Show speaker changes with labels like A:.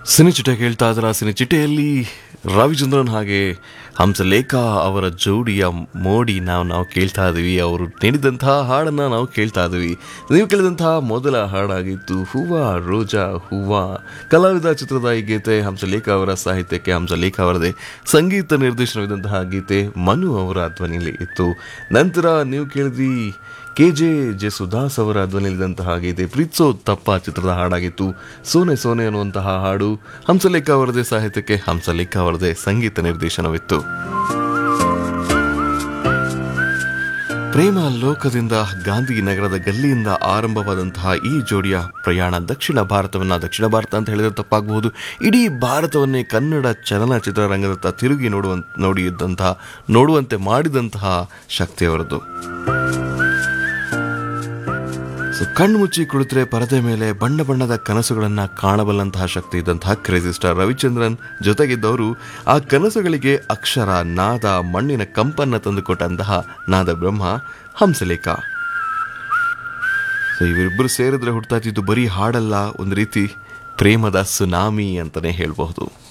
A: ಸಿನಿಚಿಟೆ ಕೇಳ್ತಾ ಇದ್ರ ಸಿನಿಚಿಟೆಯಲ್ಲಿ ರವಿಚಂದ್ರನ್ ಹಾಗೆ ಹಂಸಲೇಖ ಅವರ ಜೋಡಿಯ ಮೋಡಿ ನಾವು ನಾವು ಕೇಳ್ತಾ ಇದೀವಿ ಅವರು ನೀಡಿದಂತಹ ಹಾಡನ್ನು ನಾವು ಕೇಳ್ತಾ ಇದೀವಿ ನೀವು ಕೇಳಿದಂತಹ ಮೊದಲ ಹಾಡಾಗಿತ್ತು ಹೂವ ರೋಜಾ ಹೂವ ಕಲಾವಿದ ಚಿತ್ರದ ಈ ಗೀತೆ ಹಂಸಲೇಖ ಅವರ ಸಾಹಿತ್ಯಕ್ಕೆ ಹಂಸಲೇಖ ಅವರದೇ ಸಂಗೀತ ನಿರ್ದೇಶನವಿದ್ದಂತಹ ಗೀತೆ ಮನು ಅವರ ಧ್ವನಿಯಲ್ಲಿ ಇತ್ತು ನಂತರ ನೀವು ಕೇಳಿದ್ರಿ ಕೆ ಜೆ ಜೆ ಸುಧಾಸ್ ಅವರ ಧ್ವನಿಲಿದಂತಹ ಗೀತೆ ಪ್ರೀತ್ಸೋ ತಪ್ಪ ಚಿತ್ರದ ಹಾಡಾಗಿತ್ತು ಸೋನೆ ಸೋನೆ ಅನ್ನುವಂತಹ ಹಾಡು ಹಂಸಲೇಖ ಅವರದೇ ಸಾಹಿತ್ಯಕ್ಕೆ ಹಂಸಲೇಖ ಅವರದೇ ಸಂಗೀತ ನಿರ್ದೇಶನವಿತ್ತು ಪ್ರೇಮ ಲೋಕದಿಂದ ಗಾಂಧಿನಗರದ ಗಲ್ಲಿಯಿಂದ ಆರಂಭವಾದಂತಹ ಈ ಜೋಡಿಯ ಪ್ರಯಾಣ ದಕ್ಷಿಣ ಭಾರತವನ್ನ ದಕ್ಷಿಣ ಭಾರತ ಅಂತ ಹೇಳಿದ್ರೆ ತಪ್ಪಾಗಬಹುದು ಇಡೀ ಭಾರತವನ್ನೇ ಕನ್ನಡ ಚಲನಚಿತ್ರ ರಂಗದತ್ತ ತಿರುಗಿ ನೋಡುವ ನೋಡಿದಂತಹ ನೋಡುವಂತೆ ಮಾಡಿದಂತಹ ಶಕ್ತಿಯವರದ್ದು ಸೊ ಕಣ್ಣು ಮುಚ್ಚಿ ಕುಳಿತರೆ ಪರದೆ ಮೇಲೆ ಬಣ್ಣ ಬಣ್ಣದ ಕನಸುಗಳನ್ನು ಕಾಣಬಲ್ಲಂತಹ ಶಕ್ತಿ ಇದ್ದಂತಹ ಕ್ರೇಜಿ ಸ್ಟಾರ್ ರವಿಚಂದ್ರನ್ ಜೊತೆಗಿದ್ದವರು ಆ ಕನಸುಗಳಿಗೆ ಅಕ್ಷರ ನಾದ ಮಣ್ಣಿನ ಕಂಪನ್ನ ತಂದುಕೊಟ್ಟಂತಹ ನಾದ ಬ್ರಹ್ಮ ಹಂಸಲೇಖ ಸೊ ಇವರಿಬ್ಬರು ಸೇರಿದ್ರೆ ಹುಡ್ತಾ ಇದ್ದಿದ್ದು ಬರೀ ಹಾಡಲ್ಲ ಒಂದು ರೀತಿ ಪ್ರೇಮದ ಸುನಾಮಿ ಅಂತಲೇ ಹೇಳಬಹುದು